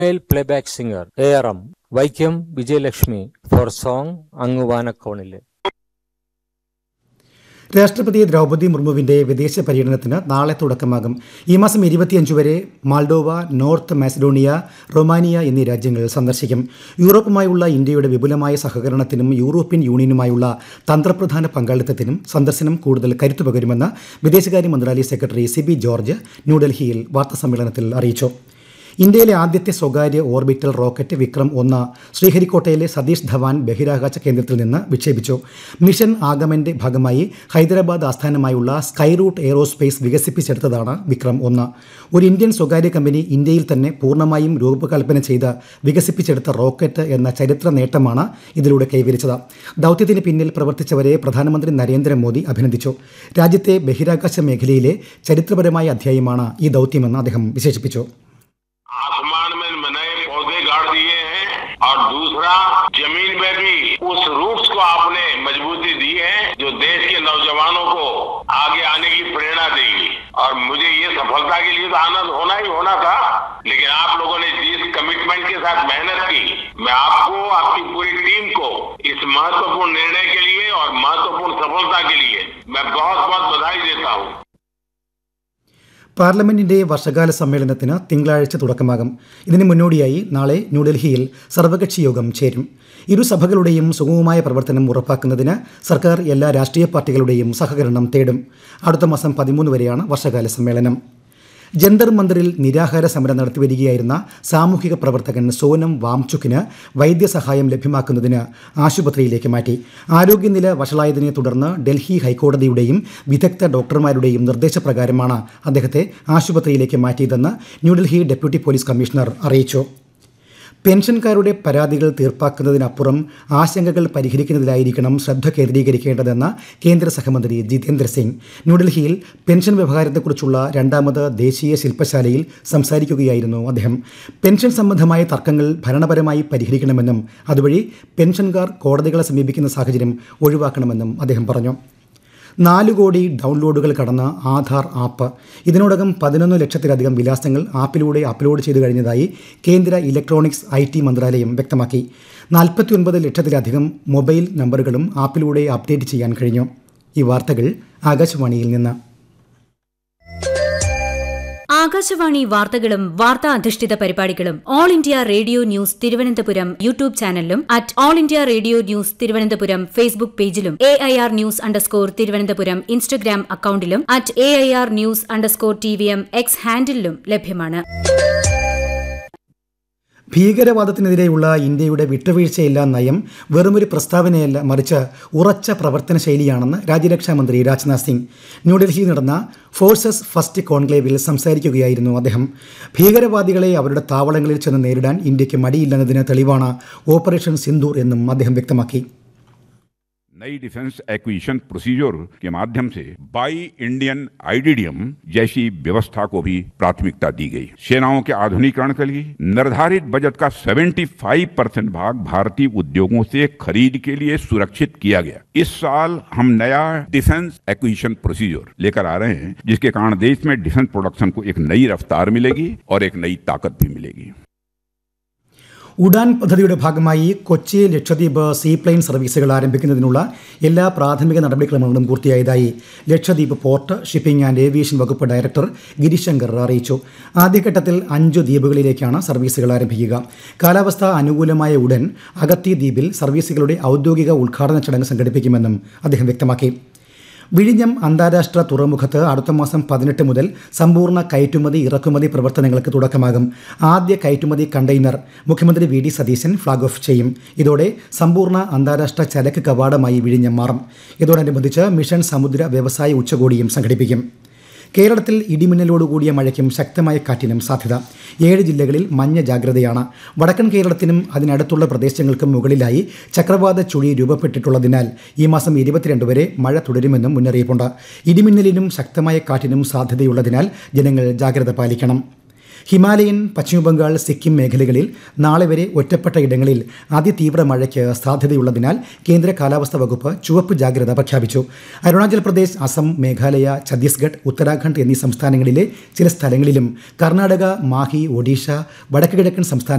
Male playback singer ARM Vaikom Vijayalakshmi for song അങ്ങുവാനക്കോണിലെ രാഷ്ട്രപതി ദ്രൗപദി മുർമുവിന്റെ വിദേശ പര്യടനത്തിന് നാളെ തുടക്കമാകും ഈ മാസം ഇരുപത്തിയഞ്ച് വരെ മാൾഡോവ നോർത്ത് മാസിഡോണിയ റൊമാനിയ എന്നീ രാജ്യങ്ങൾ സന്ദർശിക്കും യൂറോപ്പുമായുള്ള ഇന്ത്യയുടെ വിപുലമായ സഹകരണത്തിനും യൂറോപ്യൻ യൂണിയനുമായുള്ള തന്ത്രപ്രധാന പങ്കാളിത്തത്തിനും സന്ദർശനം കൂടുതൽ കരുത്തു പകരുമെന്ന് വിദേശകാര്യ മന്ത്രാലയ സെക്രട്ടറി സിബി ജോർജ് ന്യൂഡൽഹിയിൽ വാർത്താസമ്മേളനത്തിൽ അറിയിച്ചു ഇന്ത്യയിലെ ആദ്യത്തെ സ്വകാര്യ ഓർബിറ്റൽ റോക്കറ്റ് വിക്രം ഒന്ന് ശ്രീഹരിക്കോട്ടയിലെ സതീഷ് ധവാൻ ബഹിരാകാശ കേന്ദ്രത്തിൽ നിന്ന് വിക്ഷേപിച്ചു മിഷൻ ആഗമന്റെ ഭാഗമായി ഹൈദരാബാദ് ആസ്ഥാനമായുള്ള സ്കൈ റൂട്ട് എയറോസ്പേസ് വികസിപ്പിച്ചെടുത്തതാണ് വിക്രം ഒന്ന് ഒരു ഇന്ത്യൻ സ്വകാര്യ കമ്പനി ഇന്ത്യയിൽ തന്നെ പൂർണ്ണമായും രൂപകൽപ്പന ചെയ്ത് വികസിപ്പിച്ചെടുത്ത റോക്കറ്റ് എന്ന ചരിത്ര നേട്ടമാണ് ഇതിലൂടെ കൈവരിച്ചത് ദൗത്യത്തിന് പിന്നിൽ പ്രവർത്തിച്ചവരെ പ്രധാനമന്ത്രി നരേന്ദ്രമോദി അഭിനന്ദിച്ചു രാജ്യത്തെ ബഹിരാകാശ മേഖലയിലെ ചരിത്രപരമായ അധ്യായമാണ് ഈ ദൗത്യമെന്ന് അദ്ദേഹം വിശേഷിപ്പിച്ചു आसमान में नए पौधे गाड़ दिए हैं और दूसरा जमीन में भी उस रूट्स को आपने मजबूती दी है जो देश के नौजवानों को आगे आने की प्रेरणा देगी और मुझे ये सफलता के लिए तो आनंद होना ही होना था लेकिन आप लोगों ने जिस कमिटमेंट के साथ मेहनत की मैं आपको आपकी पूरी टीम को इस महत्वपूर्ण निर्णय के लिए और महत्वपूर्ण सफलता के लिए मैं बहुत बहुत बधाई देता हूँ പാർലമെന്റിന്റെ വർഷകാല സമ്മേളനത്തിന് തിങ്കളാഴ്ച തുടക്കമാകും ഇതിന് മുന്നോടിയായി നാളെ ന്യൂഡൽഹിയിൽ സർവകക്ഷി യോഗം ചേരും ഇരു സഭകളുടെയും സുഗമമായ പ്രവർത്തനം ഉറപ്പാക്കുന്നതിന് സർക്കാർ എല്ലാ രാഷ്ട്രീയ പാർട്ടികളുടെയും സഹകരണം തേടും അടുത്ത മാസം പതിമൂന്ന് വരെയാണ് വർഷകാല സമ്മേളനം ജന്തർ മന്ദിറിൽ നിരാഹാര സമരം നടത്തിവരികയായിരുന്ന സാമൂഹിക പ്രവർത്തകൻ സോനം വാംചുക്കിന് വൈദ്യസഹായം ലഭ്യമാക്കുന്നതിന് ആശുപത്രിയിലേക്ക് മാറ്റി ആരോഗ്യനില വഷളായതിനെ തുടർന്ന് ഡൽഹി ഹൈക്കോടതിയുടെയും വിദഗ്ധ ഡോക്ടർമാരുടെയും നിർദ്ദേശപ്രകാരമാണ് അദ്ദേഹത്തെ ആശുപത്രിയിലേക്ക് മാറ്റിയതെന്ന് ന്യൂഡൽഹി ഡെപ്യൂട്ടി പോലീസ് കമ്മീഷണർ അറിയിച്ചു പെൻഷൻകാരുടെ പരാതികൾ തീർപ്പാക്കുന്നതിനപ്പുറം ആശങ്കകൾ പരിഹരിക്കുന്നതിലായിരിക്കണം ശ്രദ്ധ കേന്ദ്രീകരിക്കേണ്ടതെന്ന് കേന്ദ്ര സഹമന്ത്രി ജിതേന്ദ്ര സിംഗ് ന്യൂഡൽഹിയിൽ പെൻഷൻ വ്യവഹാരത്തെക്കുറിച്ചുള്ള രണ്ടാമത് ദേശീയ ശില്പശാലയിൽ സംസാരിക്കുകയായിരുന്നു അദ്ദേഹം പെൻഷൻ സംബന്ധമായ തർക്കങ്ങൾ ഭരണപരമായി പരിഹരിക്കണമെന്നും അതുവഴി പെൻഷൻകാർ കോടതികളെ സമീപിക്കുന്ന സാഹചര്യം ഒഴിവാക്കണമെന്നും അദ്ദേഹം പറഞ്ഞു നാല് കോടി ഡൗൺലോഡുകൾ കടന്ന ആധാർ ആപ്പ് ഇതിനോടകം പതിനൊന്ന് ലക്ഷത്തിലധികം വിലാസങ്ങൾ ആപ്പിലൂടെ അപ്ലോഡ് ചെയ്തു കഴിഞ്ഞതായി കേന്ദ്ര ഇലക്ട്രോണിക്സ് ഐ ടി മന്ത്രാലയം വ്യക്തമാക്കി നാൽപ്പത്തിയൊൻപത് ലക്ഷത്തിലധികം മൊബൈൽ നമ്പറുകളും ആപ്പിലൂടെ അപ്ഡേറ്റ് ചെയ്യാൻ കഴിഞ്ഞു ഈ വാർത്തകൾ ആകാശവാണിയിൽ നിന്ന് ആകാശവാണി വാർത്തകളും വാർത്താ അധിഷ്ഠിത പരിപാടികളും All India Radio News Thiruvananthapuram YouTube ചാനലിലും at All India Radio News Thiruvananthapuram Facebook പേജിലും A I R news underscore Thiruvananthapuram Instagram അക്കൌണ്ടിലും at A I R news underscore T V M X ഹാൻഡിലും ലഭ്യമാണ് ഭീകരവാദത്തിനെതിരെയുള്ള ഇന്ത്യയുടെ വിട്ടുവീഴ്ചയില്ലാ നയം വെറുമൊരു പ്രസ്താവനയല്ല മറിച്ച് ഉറച്ച പ്രവർത്തന ശൈലിയാണെന്ന് രാജ്യരക്ഷാമന്ത്രി രാജ്നാഥ് സിംഗ് ന്യൂഡൽഹിയിൽ നടന്ന ഫോഴ്സസ് ഫസ്റ്റ് കോൺക്ലേവിൽ സംസാരിക്കുകയായിരുന്നു അദ്ദേഹം ഭീകരവാദികളെ അവരുടെ താവളങ്ങളിൽ ചെന്ന് നേരിടാൻ ഇന്ത്യക്ക് മടിയില്ലെന്നതിന് തെളിവാണ് ഓപ്പറേഷൻ സിന്ദൂർ എന്നും അദ്ദേഹം വ്യക്തമാക്കി नई डिफेंस एक्विजिशन प्रोसीजर के माध्यम से बाई इंडियन आईडीडीएम जैसी व्यवस्था को भी प्राथमिकता दी गई सेनाओं के आधुनिकीकरण के लिए निर्धारित बजट का 75 परसेंट भाग भारतीय उद्योगों से खरीद के लिए सुरक्षित किया गया इस साल हम नया डिफेंस एक्विजिशन प्रोसीजर लेकर आ रहे हैं जिसके कारण देश में डिफेंस प्रोडक्शन को एक नई रफ्तार मिलेगी और एक नई ताकत भी मिलेगी ഉഡാൻ പദ്ധതിയുടെ ഭാഗമായി കൊച്ചി ലക്ഷദ്വീപ് സീപ്ലെയിൻ സർവീസുകൾ ആരംഭിക്കുന്നതിനുള്ള എല്ലാ പ്രാഥമിക നടപടിക്രമങ്ങളും പൂർത്തിയായതായി Lakshadweep port shipping and aviation വകുപ്പ് ഡയറക്ടർ ഗിരിശങ്കർ അറിയിച്ചു ആദ്യഘട്ടത്തിൽ അഞ്ചു ദ്വീപുകളിലേക്കാണ് സർവീസുകൾ ആരംഭിക്കുക കാലാവസ്ഥ അനുകൂലമായ ഉടൻ അഗത്തി ദ്വീപിൽ സർവീസുകളുടെ ഔദ്യോഗിക ഉദ്ഘാടന ചടങ്ങ് സംഘടിപ്പിക്കുമെന്നും അദ്ദേഹം വ്യക്തമാക്കി വിഴിഞ്ഞം അന്താരാഷ്ട്ര തുറമുഖത്ത് അടുത്ത മാസം പതിനെട്ട് മുതൽ സമ്പൂർണ്ണ കയറ്റുമതി ഇറക്കുമതി പ്രവർത്തനങ്ങൾക്ക് തുടക്കമാകും ആദ്യ കയറ്റുമതി കണ്ടെയ്നർ മുഖ്യമന്ത്രി V D Satheesan flag off ചെയ്യും ഇതോടെ സമ്പൂർണ്ണ അന്താരാഷ്ട്ര ചരക്ക് കവാടമായി വിഴിഞ്ഞം മാറും ഇതോടനുബന്ധിച്ച് മിഷൻ സമുദ്ര വ്യവസായ ഉച്ചകോടിയും സംഘടിപ്പിക്കും കേരളത്തിൽ ഇടിമിന്നലോടുകൂടിയ മഴയ്ക്കും ശക്തമായ കാറ്റിനും സാധ്യത ഏഴ് ജില്ലകളിൽ മഞ്ഞ ജാഗ്രതയാണ് വടക്കൻ കേരളത്തിനും അതിനടുത്തുള്ള പ്രദേശങ്ങൾക്കും മുകളിലായി ചക്രവാത ചുഴി രൂപപ്പെട്ടിട്ടുള്ളതിനാൽ ഈ മാസം ഇരുപത്തിരണ്ട് വരെ മഴ തുടരുമെന്നും മുന്നറിയിപ്പുണ്ട് ഇടിമിന്നലിനും ശക്തമായ കാറ്റിനും സാധ്യതയുള്ളതിനാൽ ജനങ്ങൾ ജാഗ്രത പാലിക്കണം ഹിമാലയൻ പശ്ചിമബംഗാൾ സിക്കിം മേഖലകളിൽ നാളെ വരെ ഒറ്റപ്പെട്ട ഇടങ്ങളിൽ അതിതീവ്ര മഴയ്ക്ക് സാധ്യതയുള്ളതിനാൽ കേന്ദ്ര കാലാവസ്ഥാ വകുപ്പ് ചുവപ്പ് ജാഗ്രത പ്രഖ്യാപിച്ചു അരുണാചൽ പ്രദേശ് അസം മേഘാലയ ഛത്തീസ്ഗഡ് ഉത്തരാഖണ്ഡ് എന്നീ സംസ്ഥാനങ്ങളിലെ ചില സ്ഥലങ്ങളിലും കർണാടക മാഹി ഒഡീഷ വടക്ക് കിഴക്കൻ സംസ്ഥാന